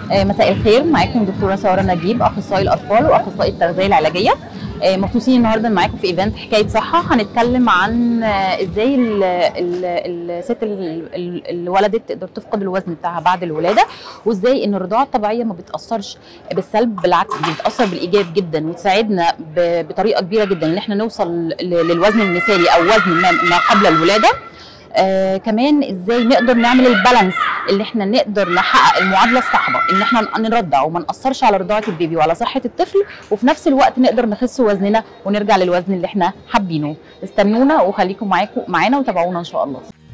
آه، مساء الخير معاكم دكتوره ساره نجيب اخصائي الاطفال واخصائي التغذيه العلاجيه آه، مبسوطين النهارده معاكم في ايفنت حكايه صحه هنتكلم عن آه، ازاي ال- ال- الست ال- ال- اللي ولدت تقدر تفقد الوزن بتاعها بعد الولاده وازاي ان الرضاعه الطبيعيه ما بتاثرش بالسلب بالعكس دي بتاثر بالايجاب جدا وتساعدنا ب- بطريقه كبيره جدا ان احنا نوصل ل- للوزن المثالي او وزن ما ما قبل الولاده آه كمان ازاي نقدر نعمل البالانس اللي احنا نقدر نحقق المعادله الصعبه ان احنا نرضع وما ناثرش على رضاعه البيبي وعلى صحه الطفل وفي نفس الوقت نقدر نخس وزننا ونرجع للوزن اللي احنا حابينه استنونا وخليكم معاكم معانا وتابعونا ان شاء الله